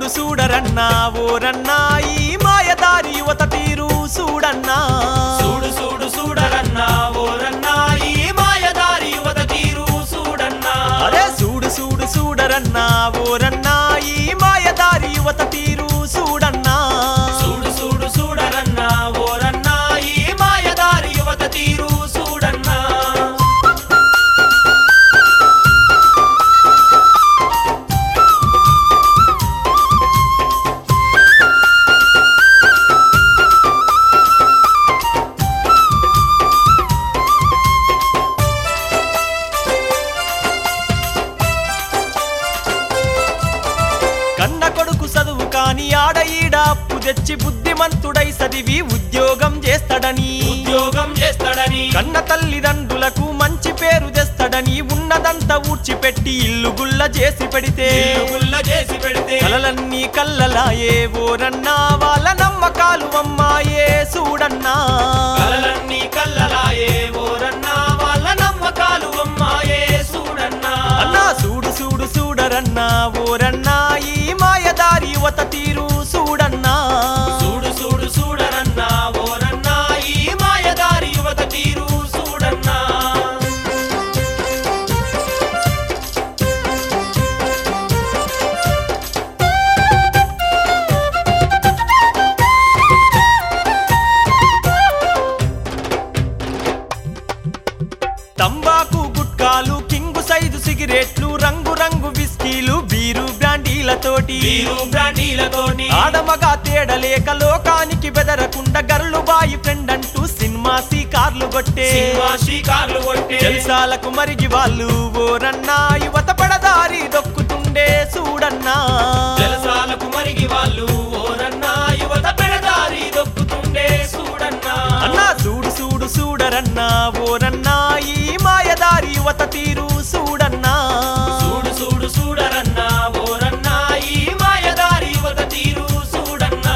చూడరన్నా ఓరన్నా ఈ మాయదారి యువత తీరు చూడన్నా చూడు చూడు చూడరన్నా ఓరన్నా ఈ మాయదారి యువత తీరు చూడన్నా అరే చూడు చూడు చూడరన్నా ఓరన్నా ఈ మాయదారి యువత తీరు చూడన్నా చూడు చూడు చూడరన్నా ఓరన్నా ఈ మాయదారి యువత తీరు చూడన్నా కన్న కొడుకు చదువు కాని ఆడ ఈడ అప్పు తెచ్చి బుద్ధిమంతుడై చదివి ఉద్యోగం చేస్తాడని ఉద్యోగం చేస్తాడని కన్న తల్లిదండ్రులకు మంచి పేరు తెస్తాడని ఉన్నదంతా ఊడ్చిపెట్టి ఇల్లు గుల్ల చేసి పెడితే గుల్ల చేసి పెడితే కలలన్నీ కల్లలాయే ఓరన్నా వాళ్ళ నమ్మకాలు అమ్మాయే చూడన్నా కలలన్నీ కల్లలాయే ఓరన్నా వాళ్ళ నమ్మకాలు అమ్మాయే చూడన్నా అన్నా చూడు చూడు చూడరన్నా ఓరన్నా ఈ మాయదారి యువత తీరు చూడన్నా చూడు చూడు చూడరన్నా ఓరన్నా ఈ మాయదారి యువత తీరు చూడన్నా తంబాకు గుట్కాలు కింగు సైజు సిగరెట్లు రంగు రంగు విస్కీలు బీరు బ్రాండీలతోటి వీరు బ్రాండీలతోని ఆడమగా తేడలేక లోకానికి బెదరకుండా గర్లు బాయి ఫ్రెండ్ అంటూ సినిమా కార్లు కొట్టే సినిమా షికార్లు కొట్టే జల్సాలకు మరిగి వాళ్ళు ఓరన్నా యువత పడదారి దొక్కుతుండే చూడన్నా జలసాలకు మరిగి వాళ్ళు ఓరన్నా యువత పెడదారి దొక్కుతుండే చూడన్నా అన్నా చూడు చూడు చూడరన్నా ఓరన్నా ఈ మాయదారి యువత తీరు చూడన్నా చూడు చూడు చూడరన్నా ఓరన్నా ఈ మాయదారి యువత తీరు చూడన్నా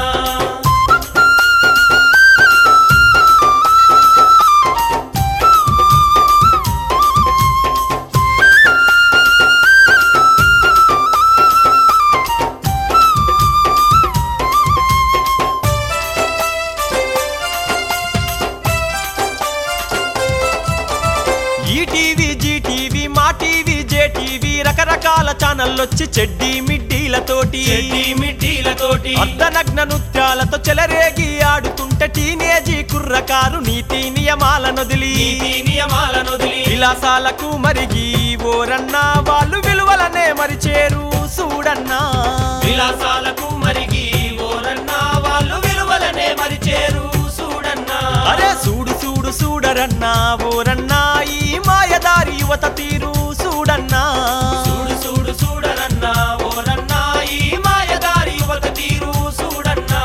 ETV Zee TV Maa TV JTV రకరకాల ఛానళ్ళొచ్చి చెడ్డీ మిడ్డీలతోటి చెడ్డీ మిడ్డీలతోటి అర్ధనగ్న నృత్యాలతో చెలరేగి ఆడుతుంటే టీనేజీ కుర్రకారు నీతి నియమాలను వదిలి నీతి నియమాలను వదిలి విలాసాలకు మరిగి ఓరన్నా వాళ్ళు విలువలనే మరిచేరు చూడన్నా విలాసాలకు మరిగి ఓరన్నా వాళ్ళు విలువలనే మరిచేరు చూడన్నా అరే చూడు చూడు చూడరన్నా ఓరన్నా ఈ మాయదారి యువత తీరు చూడన్నా చూడు చూడు చూడరన్నా ఓరన్నా ఈ మాయదారి యువత తీరు చూడన్నా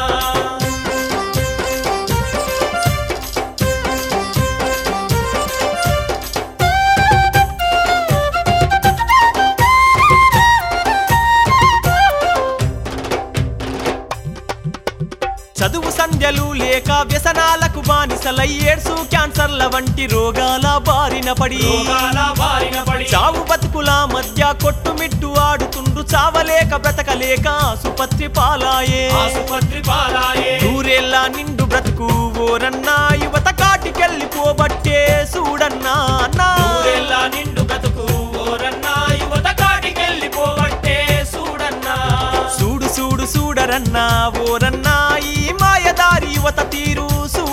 చదువు సంధ్యలు లేక వ్యసనాలకు బానిసలై ఏడ్సు క్యాన్సర్ల వంటి రోగాల బారిన పడి రోగాల బారిన పడి చావు బతుకుల మధ్య కొట్టుమిట్టు ఆడుతుండు చావలేక బ్రతకలేక ఆసుపత్రి పాలాయే ఆసుపత్రి పాలాయే నూరేళ్ళ నిండు బ్రతుకు ఓరన్నా యువత కాటికెళ్ళిపోబట్టే చూడన్నా అన్నా నూరేళ్ళ నిండు బ్రతుకు ఓరన్నా యువత కాటికెళ్ళిపోబట్టే చూడన్నా చూడు చూడు చూడరన్నా ఓరన్నా ఈ మాయదారి యువత తీరు చూడన్నా